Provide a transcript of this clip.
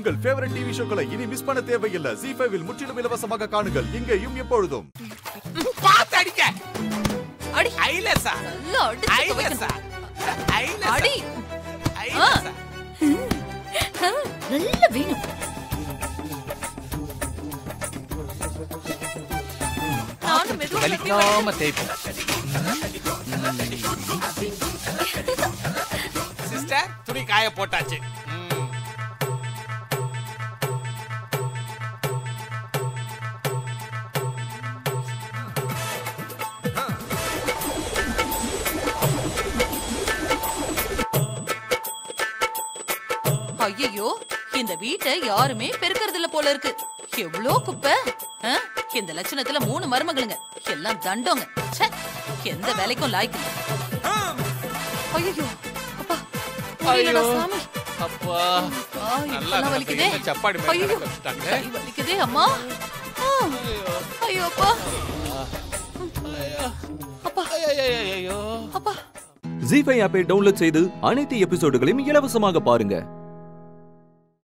உங்கள் favourite TV ஷோக்களை இனி miss பண்ண தேவையில்லை ஜி ஃபைவில் முற்றிலும் இலவசமாக காணுங்கள் இங்கேயும் எப்பொழுதும் பாத்து அடிக்க அடி ஐலசா நல்லா அடிச்சு ஐலசா துவைக்கணும். ஐலசா அடி ஐலசா ஆ, நல்லா வேணும் நானும் மெதுவா தட்டி வரேன். வலிக்காம தேய்ப்போம் சிஸ்டர் துணி காய போட்டாச்சு ம். ஐயையோ இந்த வீட்டை யாருமே பெருக்கறது இல்ல போல இருக்கு எவ்ளோ குப்பை ஆ? இந்த லட்சணத்துல மூணு மருமகளுங்க எல்லாம் தண்டோங்க ச்சே, எந்த வேலைக்கும் லாய்க்கு ஐயோ அப்பா முடியலடா ஐயோ. சாமி அப்பா ஆ, நல்லா இப்பெல்லாம் வலிக்குதே என்ன சப்பாடி மாதிரி ஐயோ நடக்க வச்சுட்டாங்க. கை வலிக்குதே அம்மா ஆ, ஐயோ அப்பா அப்பா ஐயோ அப்பா ஜி ஃபைவ் ஆப்பை டவுன்லோட் செய்து அனைத்து எபிசோடுகளையும் இலவசமாக பாருங்க